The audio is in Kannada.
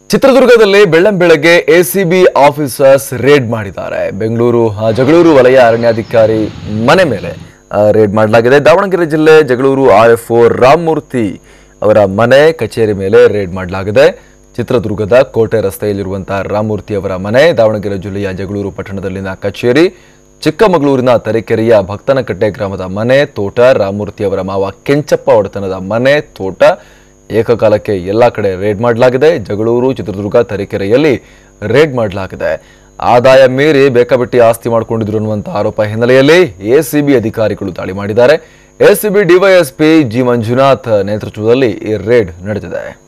ಚಿತ್ರದುರ್ಗದಲ್ಲಿ ಬೆಳ್ಳಂಬೆಳಗ್ಗೆ ಎಸಿಬಿ ಆಫೀಸರ್ಸ್ ರೇಡ್ ಮಾಡಿದ್ದಾರೆ ಬೆಂಗಳೂರು ಆ, ಜಗಳೂರು ವಲಯ ಅರಣ್ಯಾಧಿಕಾರಿ ಮನೆ ಮೇಲೆ ಆ, ರೇಡ್ ಮಾಡಲಾಗಿದೆ ದಾವಣಗೆರೆ ಜಿಲ್ಲೆ ಜಗಳೂರು ಆರ್ ಎಫ್ ರಾಮಮೂರ್ತಿ ಅವರ ಮನೆ ಕಚೇರಿ ಮೇಲೆ ರೇಡ್ ಮಾಡಲಾಗಿದೆ ಚಿತ್ರದುರ್ಗದ ಕೋಟೆ ರಸ್ತೆಯಲ್ಲಿರುವಂತಹ ರಾಮಮೂರ್ತಿ ಅವರ ಮನೆ ದಾವಣಗೆರೆ ಜಿಲ್ಲೆಯ ಜಗಳೂರು ಪಟ್ಟಣದಲ್ಲಿನ ಕಚೇರಿ ಚಿಕ್ಕಮಗಳೂರಿನ ತರೀಕೆರೆಯ ಭಕ್ತನಕಟ್ಟೆ ಗ್ರಾಮದ ಮನೆ ತೋಟ ರಾಮಮೂರ್ತಿ ಅವರ ಮಾವ ಕೆಂಚಪ್ಪ ಒಡೆತನದ ಮನೆ ತೋಟ ಏಕಕಾಲಕ್ಕೆ ಎಲ್ಲ ಕಡೆ ರೇಡ್ ಮಾಡಲಾಗಿದೆ ಜಗಳೂರು ಚಿತ್ರದುರ್ಗ ತರೀಕೆರೆಯಲ್ಲಿ ರೇಡ್ ಮಾಡಲಾಗಿದೆ ಆದಾಯ ಮೀರಿ ಬೇಕಾಬಿಟ್ಟಿ ಆಸ್ತಿ ಮಾಡಿಕೊಂಡಿದ್ರು ಅನ್ನುವಂಥ ಆರೋಪ ಹಿನ್ನೆಲೆಯಲ್ಲಿ ಎಸಿಬಿ ಅಧಿಕಾರಿಗಳು ದಾಳಿ ಮಾಡಿದ್ದಾರೆ ಎಸಿಬಿ ಡಿವೈಎಸ್ಪಿ ಜಿ ಮಂಜುನಾಥ್ ನೇತೃತ್ವದಲ್ಲಿ ಈ ರೇಡ್ ನಡೆದಿದೆ